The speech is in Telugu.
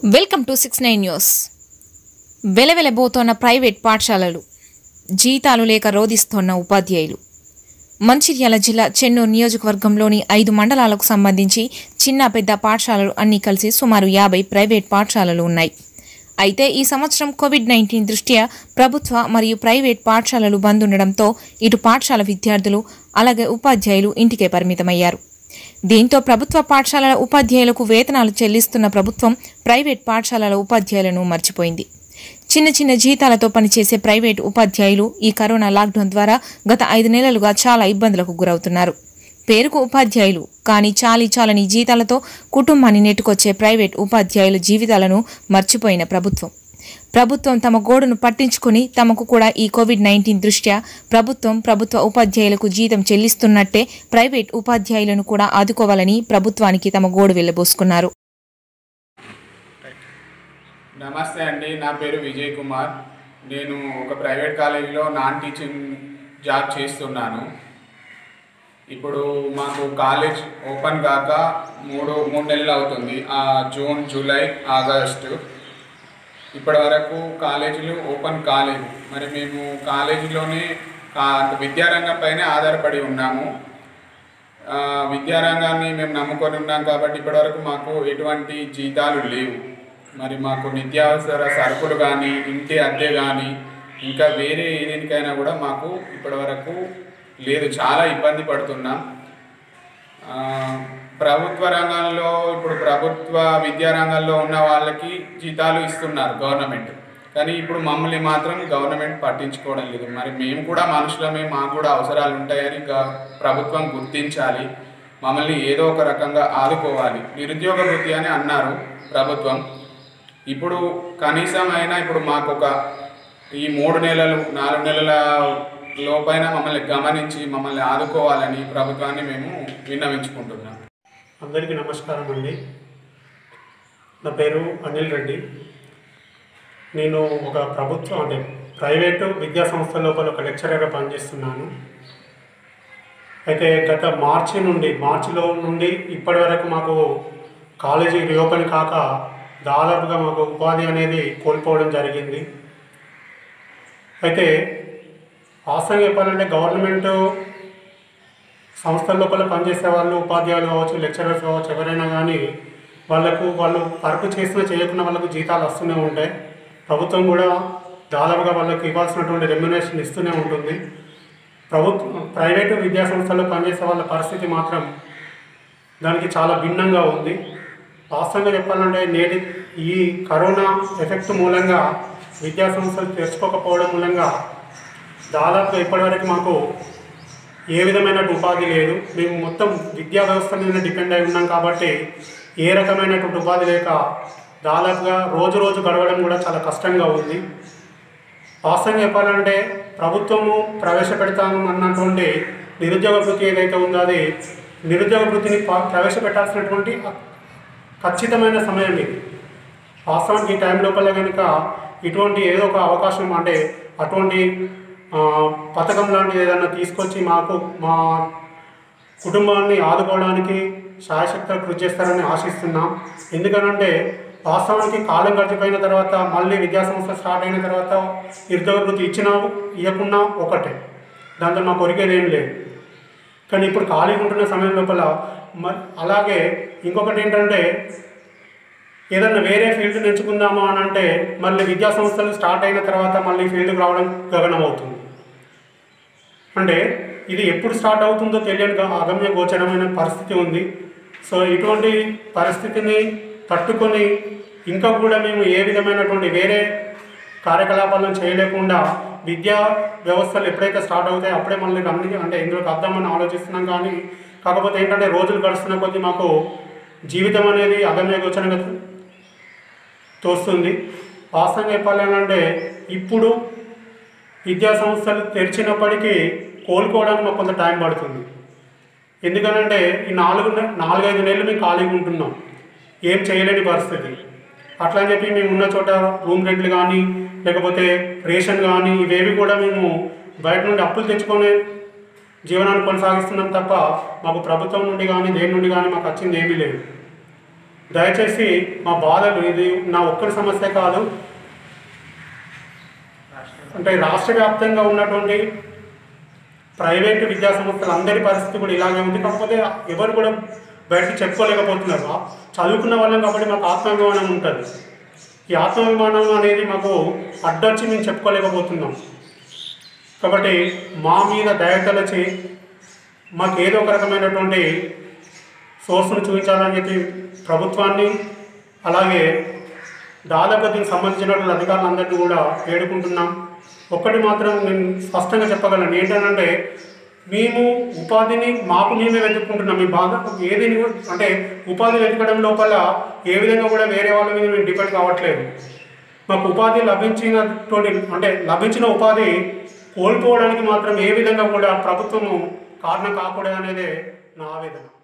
welcome to six nine news వెలవెలబోతోన్న ప్రైవేట్ పాఠశాలలు జీతాలు లేక రోధిస్తోన్న ఉపాధ్యాయులు మంచిర్యాల జిల్లా చెన్నూరు నియోజకవర్గంలోని ఐదు మండలాలకు సంబంధించి చిన్న పెద్ద పాఠశాలలు అన్నీ కలిసి సుమారు యాభై ప్రైవేట్ పాఠశాలలు ఉన్నాయి అయితే ఈ సంవత్సరం కోవిడ్ నైన్టీన్ దృష్ట్యా ప్రభుత్వ మరియు ప్రైవేట్ పాఠశాలలు బంద్ ఉండడంతో ఇటు పాఠశాల విద్యార్థులు అలాగే ఉపాధ్యాయులు ఇంటికే పరిమితమయ్యారు దీంతో ప్రభుత్వ పాఠశాలల ఉపాధ్యాయులకు వేతనాలు చెల్లిస్తున్న ప్రభుత్వం ప్రైవేట్ పాఠశాలల ఉపాధ్యాయులను మర్చిపోయింది చిన్న చిన్న జీతాలతో పనిచేసే ప్రైవేట్ ఉపాధ్యాయులు ఈ కరోనా లాక్డౌన్ ద్వారా గత ఐదు నెలలుగా చాలా ఇబ్బందులకు గురవుతున్నారు పేరుకు ఉపాధ్యాయులు కానీ చాలీ చాలని జీతాలతో కుటుంబాన్ని నెట్టుకొచ్చే ప్రైవేట్ ఉపాధ్యాయుల జీవితాలను మర్చిపోయిన ప్రభుత్వం ప్రభుత్వం తమ గోడును పట్టించుకుని తమకు కూడా ఈ కోవిడ్ నైన్టీన్ దృష్ట్యా ప్రభుత్వం ప్రభుత్వ ఉపాధ్యాయులకు జీతం చెల్లిస్తున్నట్టే ప్రైవేట్ ఉపాధ్యాయులను కూడా ఆదుకోవాలని ప్రభుత్వానికి తమ గోడు వెళ్ళబోసుకున్నారు నమస్తే అండి నా పేరు విజయ్ కుమార్ నేను ఒక ప్రైవేట్ కాలేజీలో నాన్ టీచింగ్ జాబ్ చేస్తున్నాను ఇప్పుడు మాకు కాలేజ్ ఓపెన్ కాక మూడు మూడు నెలలు అవుతుంది ఆ జూన్ జూలై ఆగస్టు ఇప్పటి వరకు కాలేజీలు ఓపెన్ కాలేదు మరి మేము కాలేజీలోనే కా- విద్యారంగం పైనే ఆధారపడి ఉన్నాము ఆ, విద్యారంగాన్ని మేము నమ్ముకొని ఉన్నాం కాబట్టి ఇప్పటివరకు మాకు ఎటువంటి జీతాలు లేవు మరి మాకు నిత్యావసర సరుకులు కానీ ఇంటి అద్దె కానీ ఇంకా వేరే ఏదేనికైనా కూడా మాకు ఇప్పటివరకు లేదు చాలా ఇబ్బంది పడుతున్నాం ఆ, ప్రభుత్వ రంగంలో ఇప్పుడు ప్రభుత్వ విద్యా రంగంలో ఉన్న వాళ్ళకి జీతాలు ఇస్తున్నారు గవర్నమెంట్ కానీ ఇప్పుడు మమ్మల్ని మాత్రం గవర్నమెంట్ పట్టించుకోవడం లేదు మరి మేము కూడా మనుషులమే మాకు కూడా అవసరాలు ఉంటాయని గ- ప్రభుత్వం గుర్తించాలి మమ్మల్ని ఏదో ఒక రకంగా ఆదుకోవాలి నిరుద్యోగ వృత్తి అని అన్నారు ప్రభుత్వం ఇప్పుడు కనీసం అయినా ఇప్పుడు మాకు ఒక ఈ మూడు నెలలు నాలుగు నెలల లోపైన మమ్మల్ని గమనించి మమ్మల్ని ఆదుకోవాలని ప్రభుత్వాన్ని మేము విన్నవించుకుంటున్నాం అందరికీ నమస్కారం అండి నా పేరు అనిల్ రెడ్డి నేను ఒక ప్రభుత్వం అంటే ప్రైవేటు విద్యా సంస్థ లోపల ఒక లెక్చరర్గా పనిచేస్తున్నాను అయితే గత మార్చి నుండి మార్చిలో నుండి ఇప్పటి వరకు మాకు కాలేజీ రీఓపెన్ కాక దాదాపుగా మాకు ఉపాధి అనేది కోల్పోవడం జరిగింది అయితే వాస్తవంగా చెప్పాలంటే గవర్నమెంట్ సంస్థల లోపల పనిచేసే వాళ్ళు ఉపాధ్యాయులు కావచ్చు లెక్చరర్స్ కావచ్చు ఎవరైనా కానీ వాళ్ళకు వాళ్ళు వర్క్ చేసినా చేయకుండా వాళ్ళకు జీతాలు వస్తూనే ఉంటాయి ప్రభుత్వం కూడా దాదాపుగా వాళ్ళకి ఇవ్వాల్సినటువంటి రెమ్యునేషన్ ఇస్తూనే ఉంటుంది ప్రభుత్వం ప్రైవేటు విద్యా సంస్థల్లో పనిచేసే వాళ్ళ పరిస్థితి మాత్రం దానికి చాలా భిన్నంగా ఉంది వాస్తవంగా చెప్పాలంటే నేటి ఈ కరోనా ఎఫెక్ట్ మూలంగా విద్యా సంస్థలు తెరుచుకోకపోవడం మూలంగా దాదాపుగా ఇప్పటివరకు మాకు ఏ విధమైన ఉపాధి లేదు మేము మొత్తం విద్యా వ్యవస్థ మీద డిపెండ్ అయి ఉన్నాం కాబట్టి ఏ రకమైనటువంటి ఉపాధి లేక దాదాపుగా రోజు రోజు గడవడం కూడా చాలా కష్టంగా ఉంది వాస్తవంగా చెప్పాలంటే ప్రభుత్వము ప్రవేశపెడతాము అన్నటువంటి నిరుద్యోగ వృత్తి ఏదైతే ఉందో అది నిరుద్యోగ వృత్తిని ప- ప్రవేశపెట్టాల్సినటువంటి ఖచ్చితమైన సమయం ఇది వాస్తవానికి ఈ టైం లోపల కనుక ఇటువంటి ఏదో ఒక అవకాశం అంటే అటువంటి ఆ, పథకం లాంటిది ఏదైనా తీసుకొచ్చి మాకు మా కుటుంబాన్ని ఆదుకోవడానికి శాయశక్తులు కృషి చేస్తారని ఆశిస్తున్నాం ఎందుకనంటే వాస్తవానికి కాలం గడిచిపోయిన తర్వాత మళ్ళీ విద్యా సంస్థ స్టార్ట్ అయిన తర్వాత నిరుద్యోగ వృత్తి ఇచ్చినా ఇవ్వకున్నా ఒకటే దాంతో మాకు కొరికేది ఏం లేదు కానీ ఇప్పుడు ఖాళీగా ఉంటున్న సమయం లోపల మ- అలాగే ఇంకొకటి ఏంటంటే ఏదన్నా వేరే ఫీల్డ్ ఎంచుకుందామా అని అంటే మళ్ళీ విద్యా సంస్థలు స్టార్ట్ అయిన తర్వాత మళ్ళీ ఫీల్డ్కి రావడం గగనం అవుతుంది అంటే ఇది ఎప్పుడు స్టార్ట్ అవుతుందో తెలియని గా- అగమ్య గోచరమైన పరిస్థితి ఉంది సో ఇటువంటి పరిస్థితిని తట్టుకొని ఇంకా కూడా మేము ఏ విధమైనటువంటి వేరే కార్యకలాపాలను చేయలేకుండా విద్యా వ్యవస్థలు ఎప్పుడైతే స్టార్ట్ అవుతాయో అప్పుడే మళ్ళీ అన్ని అంటే ఇందులోకి వద్దామని ఆలోచిస్తున్నాం కానీ కాకపోతే ఏంటంటే రోజులు గడుస్తున్న కొద్దీ మాకు జీవితం అనేది అగమ్య గోచరంగా తోస్తుంది వాస్తవంగా చెప్పాలంటే ఇప్పుడు విద్యా సంస్థలు తెరిచినప్పటికీ కోలుకోవడానికి మాకు కొంత టైం పడుతుంది ఎందుకనంటే ఈ నాలుగు నె- నాలుగైదు నెలలు మేము ఖాళీగా ఉంటున్నాం ఏం చేయలేని పరిస్థితి అట్లా అని చెప్పి మేము ఉన్న చోట రూమ్ రెంట్లు కానీ లేకపోతే రేషన్ కానీ ఇవేవి కూడా మేము బయట నుండి అప్పులు తెచ్చుకొని జీవనాన్ని కొనసాగిస్తున్నాం తప్ప మాకు ప్రభుత్వం నుండి కానీ దేని నుండి కానీ మాకు వచ్చింది ఏమీ లేదు దయచేసి మా బాధలు ఇది నా ఒక్కరి సమస్య కాదు అంటే రాష్ట్ర వ్యాప్తంగా ఉన్నటువంటి ప్రైవేటు విద్యా సంస్థలు అందరి పరిస్థితి కూడా ఇలాగే ఉంది కాకపోతే ఎవరు కూడా బయటకు చెప్పుకోలేకపోతున్నారు ఆ చదువుకున్న వాళ్ళం కాబట్టి మాకు ఆత్మాభిమానం ఉంటుంది ఈ ఆత్మాభిమానం అనేది మాకు అడ్డొచ్చి మేము చెప్పుకోలేకపోతున్నాం కాబట్టి మా మీద దయతలచి మాకు ఏదో ఒక రకమైనటువంటి సోర్స్ను చూపించాలని చెప్పి ప్రభుత్వాన్ని అలాగే దాదాపు దీనికి సంబంధించినటువంటి అధికారులందరినీ కూడా వేడుకుంటున్నాం ఒక్కటి మాత్రం నేను స్పష్టంగా చెప్పగలను ఏంటంటే మేము ఉపాధిని మాకు మేమే వెతుక్కుంటున్నాం మీ బాధ ఏది అంటే ఉపాధి వెతకడం లోపల ఏ విధంగా కూడా వేరే వాళ్ళ మీద మేము డిపెండ్ కావట్లేదు మాకు ఉపాధి లభించినటువంటి అంటే లభించిన ఉపాధి కోల్పోవడానికి మాత్రం ఏ విధంగా కూడా ప్రభుత్వము కారణం కాకూడదు అనేది నా ఆవేదన